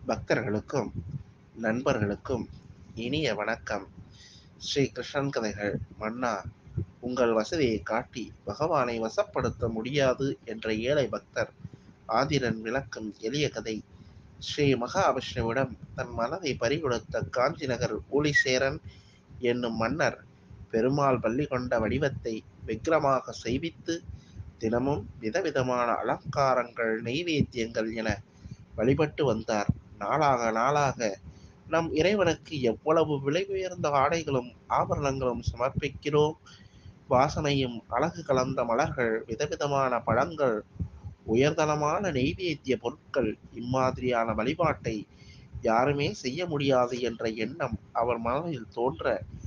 பக்தர்களுக்கும் நண்பர்களுக்கும் இனிய வணக்கம் ஸ்ரீ கிருஷ்ணன் கதைகள் மன்னா உங்கள் வசதியை காட்டி பகவானை வசப்படுத்த முடியாது என்ற ஏழை பக்தர் ஆதிரன் விளக்கும் எளிய கதை ஸ்ரீ மகாவிஷ்ணுவிடம் தன் மனதை பறிகொடுத்த காஞ்சி நகர் ஊலிசேரன் என்னும் மன்னர் பெருமாள் பள்ளி கொண்ட வடிவத்தை விக்கிரமாக செய்வித்து தினமும் விதவிதமான அலங்காரங்கள் நெய்வேத்தியங்கள் என வழிபட்டு வந்தார் நாளாக நாளாக நம் இறைவனுக்கு எவ்வளவு விலை உயர்ந்த ஆடைகளும் ஆபரணங்களும் சமர்ப்பிக்கிறோம் வாசனையும் அழகு கலந்த மலர்கள் விதவிதமான பழங்கள் உயர்தரமான நெய்வேத்திய பொருட்கள் இம்மாதிரியான வழிபாட்டை யாருமே செய்ய முடியாது என்ற எண்ணம் அவர் மனதில் தோன்ற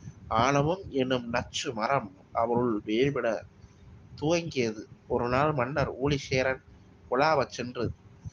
ஆணவம் என்னும் நச்சு மரம் அவருள் வேறுபட துவங்கியது ஒரு நாள் மன்னர் ஊலிசேரன் உலாவச் சென்று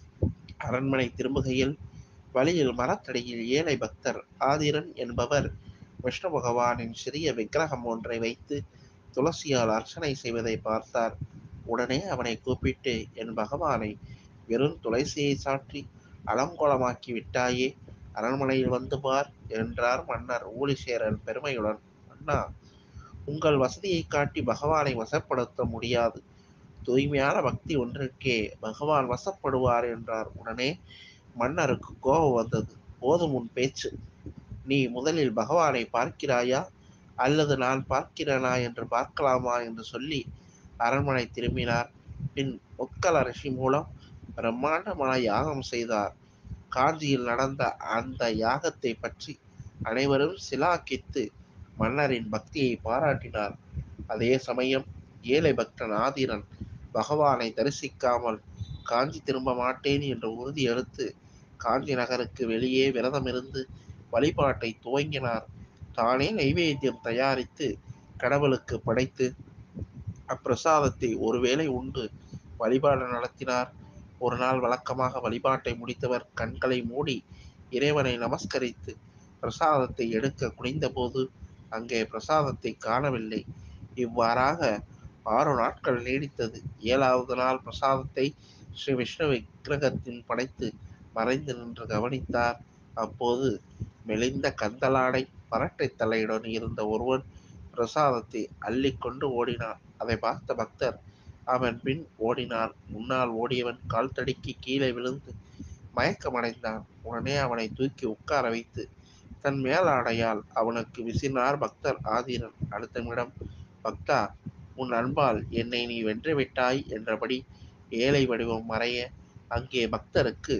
அரண்மனை திரும்புகையில் வழியில் மரத்தடியில் ஏழை பக்தர் ஆதிரன் என்பவர் விஷ்ணு பகவானின் சிறிய விக்கிரகம் ஒன்றை வைத்து துளசியால் அர்ச்சனை செய்வதை பார்த்தார் உடனே அவனை கூப்பிட்டு என் பகவானை வெறும் துளசியை சாற்றி அலங்கோலமாக்கி விட்டாயே அரண்மனையில் வந்து பார் என்றார் மன்னர் ஊலிசேரன் பெருமையுடன் அண்ணா உங்கள் வசதியை காட்டி பகவானை வசப்படுத்த முடியாது தூய்மையான பக்தி ஒன்றிற்கே பகவான் வசப்படுவார் என்றார் உடனே மன்னருக்கு கோபம் வந்தது போதும் உன் பேச்சு நீ முதலில் பகவானை பார்க்கிறாயா அல்லது நான் பார்க்கிறேனா என்று பார்க்கலாமா என்று சொல்லி அரண்மனை திரும்பினார் பின் ஒக்கல ரிஷி மூலம் பிரம்மாண்டமான யாகம் செய்தார் காஞ்சியில் நடந்த அந்த யாகத்தை பற்றி அனைவரும் சிலாக்கித்து மன்னரின் பக்தியை பாராட்டினார் அதே சமயம் ஏழை பக்தன் ஆதிரன் பகவானை தரிசிக்காமல் காஞ்சி திரும்ப மாட்டேன் என்று உறுதி எடுத்து காஞ்சி நகருக்கு வெளியே விரதமிருந்து வழிபாட்டை துவங்கினார் தானே நைவேத்தியம் தயாரித்து கடவுளுக்கு படைத்து அப்பிரசாதத்தை ஒருவேளை உண்டு வழிபாடு நடத்தினார் ஒரு நாள் வழக்கமாக வழிபாட்டை முடித்தவர் கண்களை மூடி இறைவனை நமஸ்கரித்து பிரசாதத்தை எடுக்க குனிந்தபோது அங்கே பிரசாதத்தை காணவில்லை இவ்வாறாக ஆறு நாட்கள் நீடித்தது ஏழாவது நாள் பிரசாதத்தை ஸ்ரீ விஷ்ணு விக்கிரகத்தின் படைத்து மறைந்து நின்று கவனித்தார் அப்போது மெலிந்த கந்தலாடை பரட்டை தலையுடன் இருந்த ஒருவன் பிரசாதத்தை அள்ளிக்கொண்டு ஓடினான் அதை பார்த்த பக்தர் அவன் பின் ஓடினான் முன்னால் ஓடியவன் கால் தடுக்கி கீழே விழுந்து மயக்கமடைந்தான் உடனே அவனை தூக்கி உட்கார வைத்து தன் மேலாடையால் அவனுக்கு விசினார் பக்தர் ஆதீனன் அடுத்த நிமிடம் பக்தா உன் அன்பால் என்னை நீ வென்றுவிட்டாய் என்றபடி ஏழை வடிவம் மறைய அங்கே பக்தருக்கு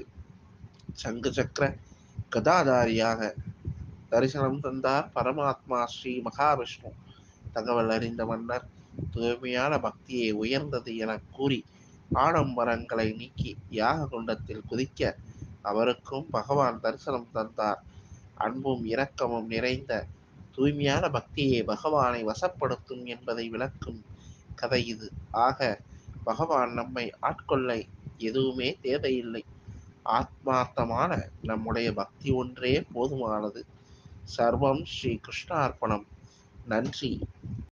சங்கு சக்கர கதாதாரியாக தரிசனம் தந்தார் பரமாத்மா ஸ்ரீ மகாவிஷ்ணு தகவல் அறிந்த மன்னர் தூய்மையான பக்தியை உயர்ந்தது என கூறி ஆடம்பரங்களை நீக்கி யாக குண்டத்தில் குதிக்க அவருக்கும் பகவான் தரிசனம் தந்தார் அன்பும் இரக்கமும் நிறைந்த தூய்மையான பக்தியை பகவானை வசப்படுத்தும் என்பதை விளக்கும் கதை இது ஆக பகவான் நம்மை ஆட்கொள்ள எதுவுமே தேவையில்லை ஆத்மார்த்தமான நம்முடைய பக்தி ஒன்றே போதுமானது சர்வம் ஸ்ரீ கிருஷ்ணார்ப்பணம் நன்றி